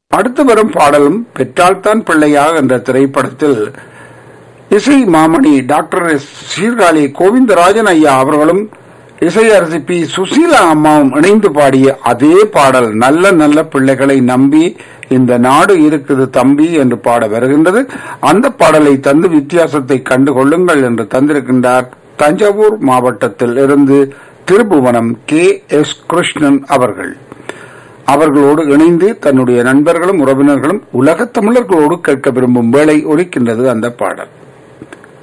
அடுத்து வரும் பாடலும் பெற்றால்தான் பிள்ளையா என்ற திரைப்படத்தில் இசை மாமணி டாக்டர் எஸ். சீர்காழி கோவிந்தராஜன் ஐயா அவர்களும் இசையரசி பி சுசீலா அம்மாவும் இணைந்து பாடிய அதே பாடல் நல்ல நல்ல பிள்ளைகளை நம்பி இந்த நாடு இருக்குது தம்பி என்று பாட வருகின்றது அந்த பாடலை தந்து வித்தியாசத்தை கண்டு கொள்ளுங்கள் என்று தந்திருக்கின்றார் தஞ்சாவூர் மாவட்டத்தில் இருந்து திருபுவனம் கே எஸ் கிருஷ்ணன் அவர்கள் அவர்களோடு இணைந்து தன்னுடைய நண்பர்களும் உறவினர்களும் உலகத் தமிழர்களோடு கேட்க விரும்பும் வேளை ஒலிக்கின்றது அந்த பாடல்